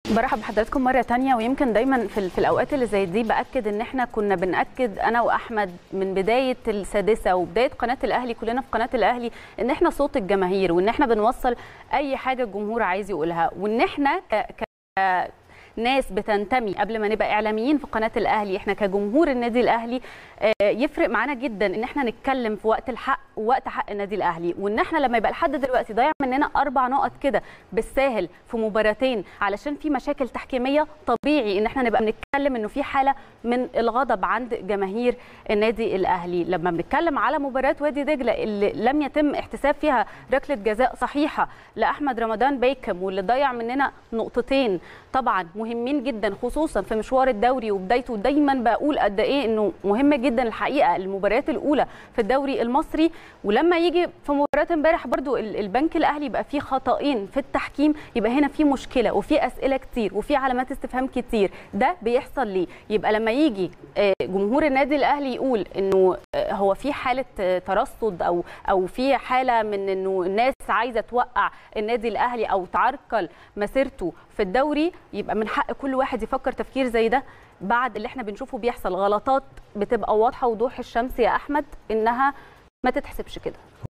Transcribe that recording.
برحب بحضراتكم مرة تانية ويمكن دايما في, في الأوقات اللي زي دي بأكد إن إحنا كنا بنأكد أنا وأحمد من بداية السادسة وبداية قناة الأهلي كلنا في قناة الأهلي إن إحنا صوت الجماهير وإن إحنا بنوصل أي حاجة الجمهور عايز يقولها وإن إحنا ك... ك... ناس بتنتمي قبل ما نبقى اعلاميين في قناه الاهلي احنا كجمهور النادي الاهلي يفرق معانا جدا ان احنا نتكلم في وقت الحق ووقت حق النادي الاهلي وان احنا لما يبقى لحد دلوقتي ضيع مننا اربع نقط كده بالساهل في مباراتين علشان في مشاكل تحكيميه طبيعي ان احنا نبقى بنتكلم انه في حاله من الغضب عند جماهير النادي الاهلي لما بنتكلم على مباراه وادي دجله اللي لم يتم احتساب فيها ركله جزاء صحيحه لاحمد رمضان بيكم واللي ضيع مننا نقطتين طبعا مهمين جدا خصوصا في مشوار الدوري وبدايته دايما بقول قد ايه انه مهم جدا الحقيقه المباريات الاولى في الدوري المصري ولما يجي في مباراه امبارح برضو البنك الاهلي يبقى فيه خطأين في التحكيم يبقى هنا في مشكله وفي اسئله كتير وفي علامات استفهام كتير ده بيحصل ليه يبقى لما يجي جمهور النادي الاهلي يقول انه هو في حاله ترصد او او في حاله من انه الناس عايزه توقع النادي الاهلي او تعرقل مسيرته في الدوري يبقى من حق كل واحد يفكر تفكير زي ده بعد اللي احنا بنشوفه بيحصل غلطات بتبقى واضحه وضوح الشمس يا احمد انها ما تتحسبش كده